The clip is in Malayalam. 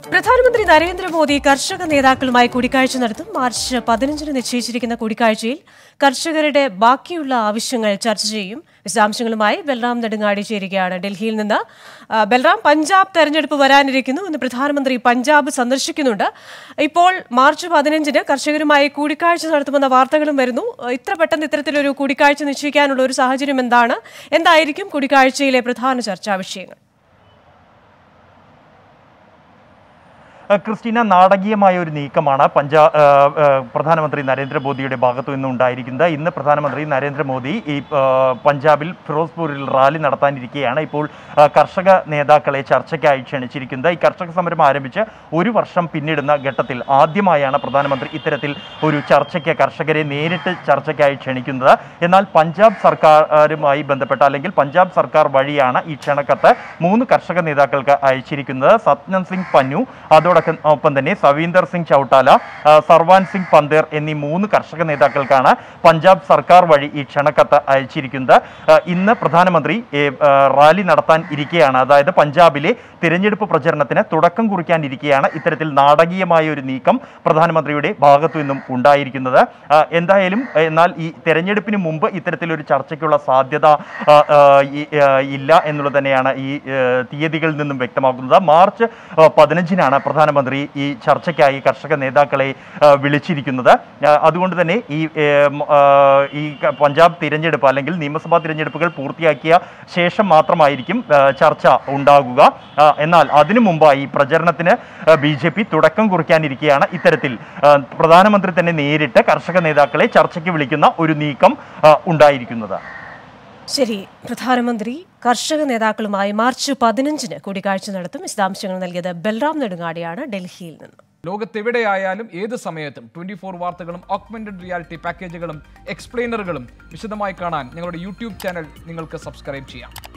പ്രധാനമന്ത്രി നരേന്ദ്രമോദി കർഷക നേതാക്കളുമായി കൂടിക്കാഴ്ച നടത്തും മാർച്ച് പതിനഞ്ചിന് നിശ്ചയിച്ചിരിക്കുന്ന കൂടിക്കാഴ്ചയിൽ കർഷകരുടെ ബാക്കിയുള്ള ആവശ്യങ്ങൾ ചർച്ച ചെയ്യും വിശദാംശങ്ങളുമായി ബൽറാം നെടുങ്ങാടി ചേരുകയാണ് ഡൽഹിയിൽ നിന്ന് ആ, ബൽറാം പഞ്ചാബ് തെരഞ്ഞെടുപ്പ് വരാനിരിക്കുന്നു ഇന്ന് പ്രധാനമന്ത്രി പഞ്ചാബ് സന്ദർശിക്കുന്നുണ്ട് ഇപ്പോൾ മാർച്ച് പതിനഞ്ചിന് കർഷകരുമായി കൂടിക്കാഴ്ച നടത്തുമെന്ന വാർത്തകളും വരുന്നു ഇത്ര പെട്ടെന്ന് ഇത്തരത്തിലൊരു കൂടിക്കാഴ്ച നിശ്ചയിക്കാനുള്ള ഒരു സാഹചര്യം എന്താണ് എന്തായിരിക്കും കൂടിക്കാഴ്ചയിലെ പ്രധാന ചർച്ചാ വിഷയങ്ങൾ ഏഹ് ക്രിസ്റ്റീന നാടകീയമായ ഒരു നീക്കമാണ് പഞ്ചാബ് ഏഹ് ഏഹ് പ്രധാനമന്ത്രി നരേന്ദ്രമോദിയുടെ ഭാഗത്തു നിന്ന് ഉണ്ടായിരിക്കുന്നത് ഇന്ന് പ്രധാനമന്ത്രി നരേന്ദ്രമോദി ഈ ഏഹ് പഞ്ചാബിൽ ഫിറോസ്പൂരിൽ റാലി നടത്താനിരിക്കെയാണ് ഇപ്പോൾ ഏഹ് കർഷക നേതാക്കളെ ചർച്ചയ്ക്കായി ക്ഷണിച്ചിരിക്കുന്നത് ഈ കർഷക സമരം ആരംഭിച്ച് ഒരു വർഷം പിന്നിടുന്ന ഘട്ടത്തിൽ ആദ്യമായാണ് പ്രധാനമന്ത്രി ഇത്തരത്തിൽ ഒരു ചർച്ചയ്ക്ക് കർഷകരെ നേരിട്ട് ചർച്ചയ്ക്കായി ക്ഷണിക്കുന്നത് എന്നാൽ പഞ്ചാബ് സർക്കാരുമായി ബന്ധപ്പെട്ട അല്ലെങ്കിൽ പഞ്ചാബ് സർക്കാർ വഴിയാണ് ഈ ക്ഷണക്കത്ത് മൂന്ന് കർഷക നേതാക്കൾക്ക് അയച്ചിരിക്കുന്നത് സത്നം സിംഗ് പന്നു അതോടൊപ്പം ഒപ്പം തന്നെ സവീന്ദർ സിംഗ് ചൌട്ടാല ആ, സർവാൻ സിംഗ് പന്തേർ എന്നീ മൂന്ന് കർഷക നേതാക്കൾക്കാണ് പഞ്ചാബ് സർക്കാർ വഴി ഈ ക്ഷണക്കത്ത് അയച്ചിരിക്കുന്നത് ആ, ഇന്ന് പ്രധാനമന്ത്രി ഏ, ആ, റാലി നടത്താൻ ഇരിക്കെയാണ് അതായത് പഞ്ചാബിലെ തിരഞ്ഞെടുപ്പ് പ്രചരണത്തിന് തുടക്കം കുറിക്കാനിരിക്കെയാണ് ഇത്തരത്തിൽ നാടകീയമായ ഒരു നീക്കം പ്രധാനമന്ത്രിയുടെ ഭാഗത്തു നിന്നും ഉണ്ടായിരിക്കുന്നത് ആ, എന്തായാലും എന്നാൽ ഈ തെരഞ്ഞെടുപ്പിന് മുമ്പ് ഇത്തരത്തിലൊരു ചർച്ചയ്ക്കുള്ള സാധ്യത ആ, ആ, ഈ, ആ, ഇല്ല എന്നുള്ളത് തന്നെയാണ് ഈ ആ, തീയതികളിൽ നിന്നും വ്യക്തമാക്കുന്നത് മാർച്ച് ആ, പതിനഞ്ചിനാണ് പ്രധാനമന്ത്രി ഈ ചർച്ചയ്ക്കായി കർഷക നേതാക്കളെ ആ, വിളിച്ചിരിക്കുന്നത് ആ, അതുകൊണ്ട് തന്നെ ഈ ഏ, മ, ആ, ഈ ക- പഞ്ചാബ് തിരഞ്ഞെടുപ്പ് അല്ലെങ്കിൽ നിയമസഭാ തിരഞ്ഞെടുപ്പുകൾ പൂർത്തിയാക്കിയ ശേഷം മാത്രമായിരിക്കും ആ, ചർച്ച ഉണ്ടാകുക ആ, എന്നാൽ അതിനു മുമ്പായി പ്രചരണത്തിന് ബി ജെ പി തുടക്കം കുറിക്കാനിരിക്കെയാണ് ഇത്തരത്തിൽ ആ, പ്രധാനമന്ത്രി തന്നെ നേരിട്ട് കർഷക നേതാക്കളെ ചർച്ചയ്ക്ക് വിളിക്കുന്ന ഒരു നീക്കം ആ, ഉണ്ടായിരിക്കുന്നത് ശരി പ്രധാനമന്ത്രി കർഷക നേതാക്കളുമായി മാർച്ച് പതിനഞ്ചിന് കൂടിക്കാഴ്ച നടത്തും വിശദാംശങ്ങൾ നൽകിയത് ബൽറാം നെടുങ്ങാടിയാണ് ഡൽഹിയിൽ നിന്ന് ലോകത്തെവിടെയായാലും ഏത് സമയത്തും ട്വന്റി ഫോർ വാർത്തകളും ഓഗ്മെന്റഡ് റിയാലിറ്റി പാക്കേജുകളും എക്സ്പ്ലെയിനറുകളും വിശദമായി കാണാൻ ഞങ്ങളുടെ യൂട്യൂബ് ചാനൽ നിങ്ങൾക്ക് സബ്സ്ക്രൈബ് ചെയ്യാം